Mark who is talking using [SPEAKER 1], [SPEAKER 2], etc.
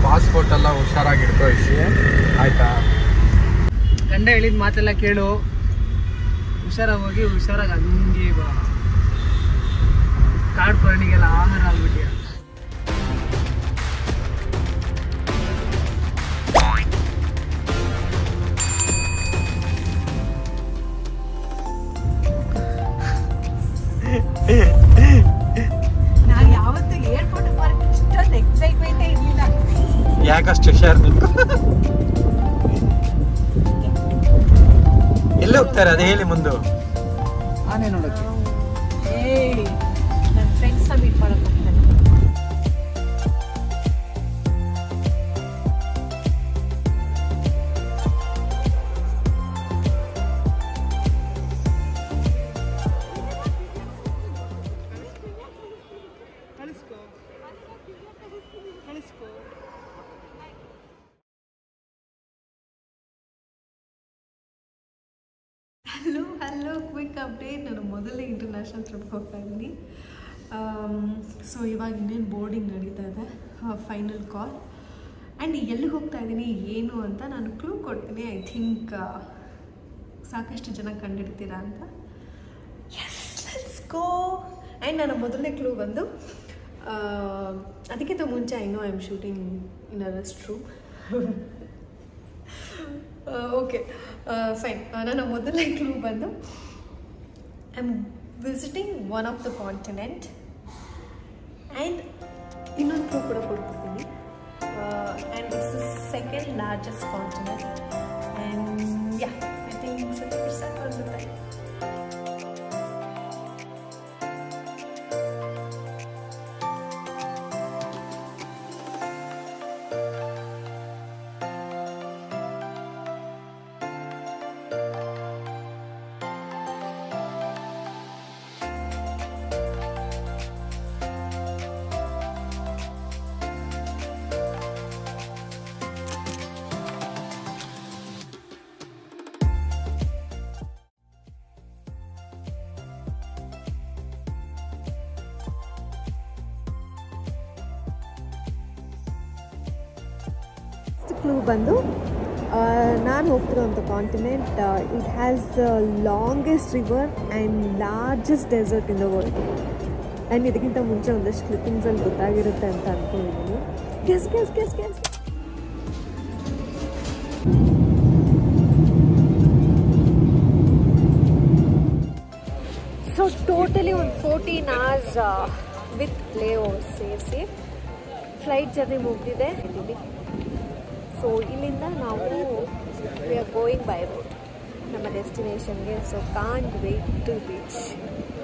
[SPEAKER 1] passport ಎಲ್ಲ ಹುಷಾರಾಗಿ ಇಟ್ಕೋ ಇಸಿ ಆಯ್ತಾ
[SPEAKER 2] ಗಂಡ ಹೇಳಿದ ಮಾತೆಲ್ಲ ಕೇಳು ಹುಷಾರಾಗಿ ಹೋಗಿ ಹುಷಾರಾಗಿ ಹಂಗೆ ಬಾ ಕಾಡು ಪ್ರಾಣಿಗೆಲ್ಲ ಆಹಾರ ಆಗ್ಬಿಟ್ಟಿಯ
[SPEAKER 3] ನಾನು ಯಾವತ್ತೂ ಏರ್ಪೋರ್ಟ್ ಬರಕ್ಕೆ ಇಷ್ಟೊಂದು ಎಕ್ಸೈಟ್ಮೆಂಟೇ ಇರಲಿಲ್ಲ
[SPEAKER 1] ಯಾಕಷ್ಟು ಹುಷಾರ್ ನಿನ್ಕು ಎಲ್ಲಿ ಹೋಗ್ತಾರೆ ಅದೇ ಹೇಳಿ ಮುಂದೆ
[SPEAKER 2] ಆನೆ ನೋಡಕ್ಕೆ
[SPEAKER 3] ಏಯ್ ನನ್ನ ಫ್ರೆಂಡ್ಸ್ನ ಮೀಟ್ ಮಾಡಕ್ಕೆ ಹೋಗ್ತಾನೆ ಹಲೋ ಹಲೋ ಕ್ವಿಕ್ ಅಪ್ಡೇಟ್ ನಾನು ಮೊದಲೇ ಇಂಟರ್ನ್ಯಾಷನಲ್ ಟ್ರಿಪ್ಗೆ ಹೋಗ್ತಾ ಇದ್ದೀನಿ ಸೊ ಇವಾಗ ಇನ್ನೇನು ಬೋರ್ಡಿಂಗ್ ನಡೀತಾ ಇದೆ ಫೈನಲ್ ಕಾಲ್ ಆ್ಯಂಡ್ ಎಲ್ಲಿಗೆ ಹೋಗ್ತಾ ಇದ್ದೀನಿ ಏನು ಅಂತ ನಾನು ಕ್ಲೂ ಕೊಡ್ತೀನಿ ಐ ಥಿಂಕ್ ಸಾಕಷ್ಟು ಜನ ಕಂಡಿಡ್ತೀರಾ ಅಂತ ಎಸ್ ಲೆಟ್ಸ್ ಗೋ ಆ್ಯಂಡ್ ನನ್ನ ಮೊದಲನೇ ಕ್ಲೂ ಬಂದು ಆ, ಅದಕ್ಕಿಂತ ಮುಂಚೆ I know I am shooting in a rest room okay fine ನನ್ನ ಮೊದಲನೇ ಕ್ಲೂ ಬಂದು I am visiting one of the continent and ಇನ್ನೊಂದು ಕ್ಲೂ ಕೂಡ ಕೊಡ್ತಿದ್ದೀನಿ and it's the second largest continent and yeah I think it's on the time clue ಬಂದು ನಾನು ಹೋಗ್ತಿರೋಂಥ continent it has the longest river and largest desert in the world and ಇದಕ್ಕಿಂತ ಮುಂಚೆ ಒಂದಷ್ಟು ಕ್ಲಿಪ್ಪಿಂಗ್ಸಲ್ಲಿ ಗೊತ್ತಾಗಿರುತ್ತೆ ಅಂತ ಅಂದ್ಕೊಂಡಿದ್ದೀನಿ guess guess guess guess so totally ಒಂದು fourteen hours with layovers ಸೇರಿಸಿ ಫ್ಲೈಟ್ ಜರ್ನಿ ಮುಗಿದಿದೆ ಇದ್ದೀವಿ ಸೊ ಇಲ್ಲಿಂದ ನಾವು we are going by road ನಮ್ಮ ಡೆಸ್ಟಿನೇಷನ್ಗೆ so can't wait to reach